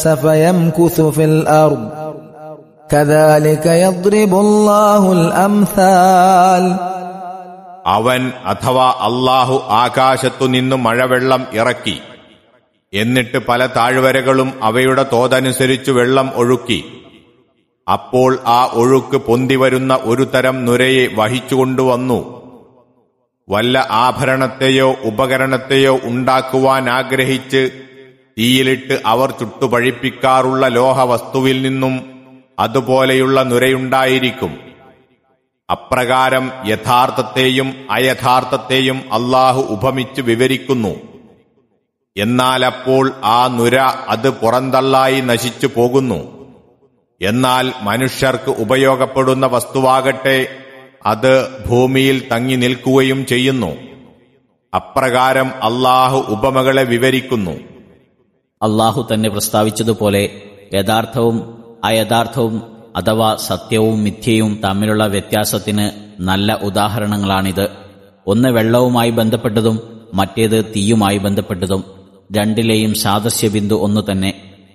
فيمكث في الأرض كذلك يضرب الله الأمثال അവൻ അഥവാ അള്ളാഹു ആകാശത്തു നിന്നു മഴവെള്ളം ഇറക്കി എന്നിട്ട് പല താഴ്വരകളും അവയുടെ തോതനുസരിച്ചു വെള്ളം ഒഴുക്കി അപ്പോൾ ആ ഒഴുക്ക് പൊന്തിവരുന്ന ഒരു തരം നുരയെ വഹിച്ചുകൊണ്ടുവന്നു വല്ല ആഭരണത്തെയോ ഉപകരണത്തെയോ ഉണ്ടാക്കുവാൻ ആഗ്രഹിച്ച് തീയിലിട്ട് അവർ ചുട്ടുപഴിപ്പിക്കാറുള്ള ലോഹവസ്തുവിൽ നിന്നും അതുപോലെയുള്ള നുരയുണ്ടായിരിക്കും അപ്രകാരം യഥാർത്ഥത്തെയും അയഥാർത്ഥത്തെയും അള്ളാഹു ഉപമിച്ച് വിവരിക്കുന്നു എന്നാൽ അപ്പോൾ ആ നുര അത് പുറന്തള്ളായി നശിച്ചു പോകുന്നു എന്നാൽ മനുഷ്യർക്ക് ഉപയോഗപ്പെടുന്ന വസ്തുവാകട്ടെ അത് ഭൂമിയിൽ തങ്ങി നിൽക്കുകയും ചെയ്യുന്നു അപ്രകാരം അള്ളാഹു ഉപമകളെ വിവരിക്കുന്നു അള്ളാഹു തന്നെ പ്രസ്താവിച്ചതുപോലെ യഥാർത്ഥവും അയഥാർത്ഥവും അഥവാ സത്യവും മിഥ്യയും തമ്മിലുള്ള വ്യത്യാസത്തിന് നല്ല ഉദാഹരണങ്ങളാണിത് ഒന്ന് വെള്ളവുമായി ബന്ധപ്പെട്ടതും മറ്റേത് തീയുമായി ബന്ധപ്പെട്ടതും രണ്ടിലെയും സാദൃശ്യ ബിന്ദു ഒന്നു തന്നെ